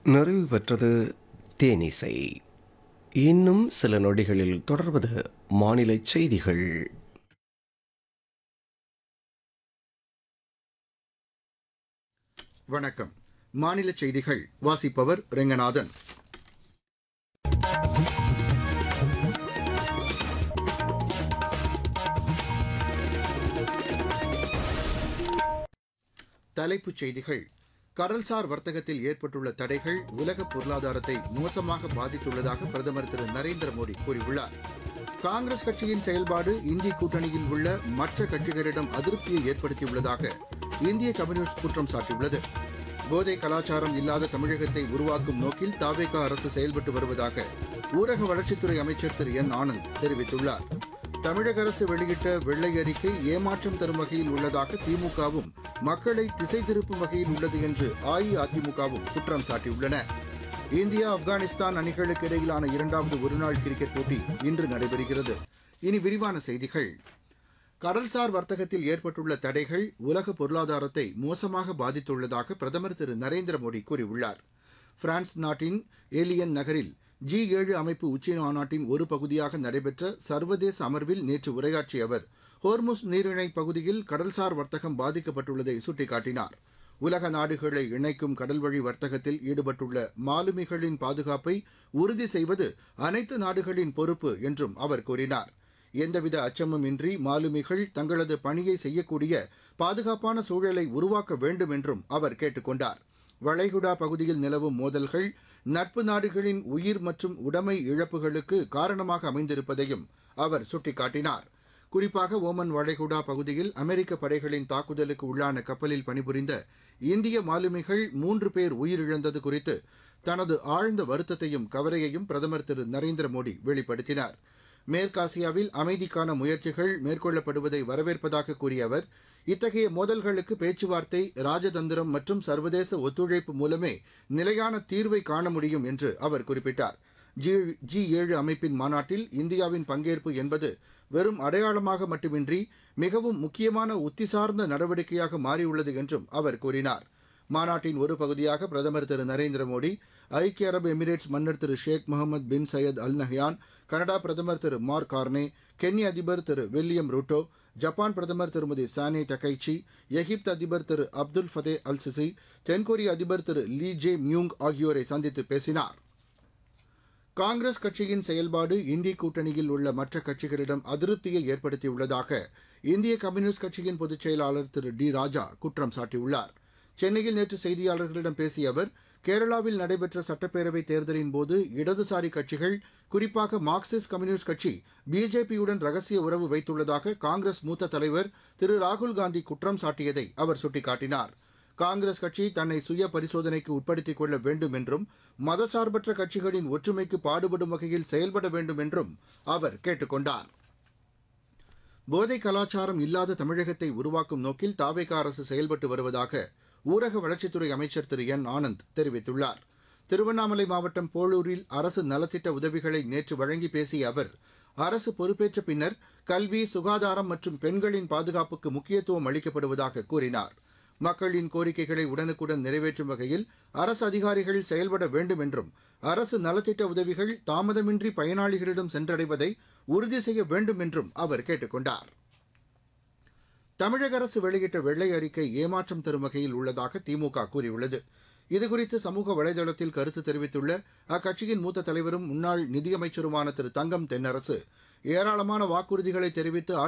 நிறைவு பெற்றது தேனிசை இன்னும் சில நொடிகளில் தொடர்வது மாநில செய்திகள் வணக்கம் மாநில செய்திகள் வாசிப்பவர் ரெங்கநாதன் தலைப்புச் செய்திகள் கடல்சார் வர்த்தகத்தில் ஏற்பட்டுள்ள தடைகள் உலக பொருளாதாரத்தை மோசமாக பாதித்துள்ளதாக பிரதமர் திரு நரேந்திர மோடி கூறியுள்ளார் காங்கிரஸ் கட்சியின் செயல்பாடு இந்திய கூட்டணியில் உள்ள மற்ற கட்சிகளிடம் அதிருப்தியை ஏற்படுத்தியுள்ளதாக இந்திய கம்யூனிஸ்ட் குற்றம் சாட்டியுள்ளது போதை கலாச்சாரம் இல்லாத தமிழகத்தை உருவாக்கும் நோக்கில் தாவேகா அரசு செயல்பட்டு வருவதாக ஊரக வளர்ச்சித்துறை அமைச்சர் திரு என் ஆனந்த் தெரிவித்துள்ளார் தமிழக அரசு வெளியிட்ட வெள்ளை அறிக்கை ஏமாற்றம் தரும் வகையில் உள்ளதாக திமுகவும் மக்களை திசை திருப்பும் வகையில் உள்ளது என்று அஇஅதிமுகவும் குற்றம் சாட்டியுள்ளன இந்தியா ஆப்கானிஸ்தான் அணிகளுக்கு இடையிலான இரண்டாவது ஒருநாள் கிரிக்கெட் போட்டி இன்று நடைபெறுகிறது இனி விரிவான செய்திகள் கடல்சார் வர்த்தகத்தில் ஏற்பட்டுள்ள தடைகள் உலக பொருளாதாரத்தை மோசமாக பாதித்துள்ளதாக பிரதமர் திரு நரேந்திர மோடி கூறியுள்ளார் பிரான்ஸ் நாட்டின் ஏலியன் நகரில் ஜி ஏழு அமைப்பு உச்சி மாநாட்டின் ஒரு பகுதியாக நடைபெற்ற சர்வதேச அமர்வில் நேற்று உரையாற்றிய அவர் ஹோர்முஸ் நீரிணை பகுதியில் கடல்சார் வர்த்தகம் பாதிக்கப்பட்டுள்ளதை சுட்டிக்காட்டினார் உலக நாடுகளை இணைக்கும் கடல்வழி வர்த்தகத்தில் ஈடுபட்டுள்ள மாலுமிகளின் பாதுகாப்பை உறுதி செய்வது அனைத்து நாடுகளின் பொறுப்பு என்றும் அவர் கூறினார் எந்தவித அச்சமும் இன்றி மாலுமிகள் தங்களது பணியை செய்யக்கூடிய பாதுகாப்பான சூழலை உருவாக்க வேண்டும் என்றும் அவர் கேட்டுக்கொண்டார் வளைகுடா பகுதியில் நிலவும் மோதல்கள் நட்பு நாடுகளின் உயிர் மற்றும் உடைமை இழப்புகளுக்கு காரணமாக அமைந்திருப்பதையும் அவர் சுட்டிக்காட்டினார் குறிப்பாக ஓமன் வளைகுடா பகுதியில் அமெரிக்க படைகளின் தாக்குதலுக்கு உள்ளான கப்பலில் பணிபுரிந்த இந்திய மாலுமிகள் மூன்று பேர் உயிரிழந்தது குறித்து தனது ஆழ்ந்த வருத்தத்தையும் கவலையையும் பிரதமர் திரு நரேந்திர மோடி வெளிப்படுத்தினார் மேற்காசியாவில் அமைதிக்கான முயற்சிகள் மேற்கொள்ளப்படுவதை வரவேற்பதாக கூறிய அவர் இத்தகைய மோதல்களுக்கு பேச்சுவார்த்தை ராஜதந்திரம் மற்றும் சர்வதேச ஒத்துழைப்பு மூலமே நிலையான தீர்வை காண முடியும் என்று அவர் குறிப்பிட்டார் ஜி ஜி ஏழு அமைப்பின் மாநாட்டில் இந்தியாவின் பங்கேற்பு என்பது வெறும் அடையாளமாக மட்டுமின்றி மிகவும் முக்கியமான உத்தி சார்ந்த நடவடிக்கையாக மாறியுள்ளது என்றும் அவர் கூறினார் மாநாட்டின் ஒரு பகுதியாக பிரதமர் திரு நரேந்திர மோடி ஐக்கிய அரபு எமிரேட்ஸ் மன்னர் திரு Sheikh Mohammed bin Zayed Al Nahyan Canada பிரதமர் திரு மார்க் கார்னே கென்ய அதிபர் திரு வில்லியம் ரூட்டோ ஜப்பான் பிரதமர் திருமதி சானே டகைச்சி எகிப்து அதிபர் திரு அப்துல் ஃபதே அல் சிசி தென்கொரிய அதிபர் திரு லீ ஜே மியூங் ஆகியோரை சந்தித்து பேசினார் காங்கிரஸ் கட்சியின் செயல்பாடு இந்திய கூட்டணியில் உள்ள மற்ற கட்சிகளிடம் அதிருப்தியை ஏற்படுத்தியுள்ளதாக இந்திய கம்யூனிஸ்ட் கட்சியின் பொதுச் செயலாளர் திரு டி ராஜா குற்றம் சாட்டியுள்ளார் சென்னையில் நேற்று செய்தியாளர்களிடம் பேசிய அவர் கேரளாவில் நடைபெற்ற சட்டப்பேரவைத் தேர்தலின் போது இடதுசாரி கட்சிகள் குறிப்பாக மார்க்சிஸ்ட் கம்யூனிஸ்ட் கட்சி பிஜேபியுடன் ரகசிய உறவு வைத்துள்ளதாக காங்கிரஸ் மூத்த தலைவர் திரு ராகுல் காந்தி குற்றம் சாட்டியதை அவர் சுட்டிக்காட்டினார் காங்கிரஸ் கட்சி தன்னை சுய பரிசோதனைக்கு உட்படுத்திக் கொள்ள வேண்டும் என்றும் மதசார்பற்ற கட்சிகளின் ஒற்றுமைக்கு பாடுபடும் வகையில் செயல்பட வேண்டும் என்றும் அவர் கேட்டுக் கொண்டார் போதை கலாச்சாரம் இல்லாத தமிழகத்தை உருவாக்கும் நோக்கில் தாவேகா அரசு செயல்பட்டு வருவதாக ஊரக வளர்ச்சித்துறை அமைச்சர் திரு என் ஆனந்த் தெரிவித்துள்ளார் திருவண்ணாமலை மாவட்டம் போளூரில் அரசு நலத்திட்ட உதவிகளை நேற்று வழங்கி பேசிய அவர் அரசு பொறுப்பேற்ற பின்னர் கல்வி சுகாதாரம் மற்றும் பெண்களின் பாதுகாப்புக்கு முக்கியத்துவம் அளிக்கப்படுவதாக கூறினார் மக்களின் கோரிக்கைகளை உடனுக்குடன் நிறைவேற்றும் வகையில் அரசு அதிகாரிகள் செயல்பட வேண்டும் என்றும் அரசு நலத்திட்ட உதவிகள் தாமதமின்றி பயனாளிகளிடம் சென்றடைவதை உறுதி செய்ய வேண்டும் என்றும் அவர் கேட்டுக் கொண்டார் தமிழக அரசு வெளியிட்ட வெள்ளை அறிக்கை ஏமாற்றம் தரும் வகையில் உள்ளதாக திமுக கூறியுள்ளது இதுகுறித்து சமூக வலைதளத்தில் கருத்து தெரிவித்துள்ள அக்கட்சியின் மூத்த தலைவரும் முன்னாள் நிதியமைச்சருமான திரு தங்கம் தென்னரசு ஏராளமான வாக்குறுதிகளை தெரிவித்து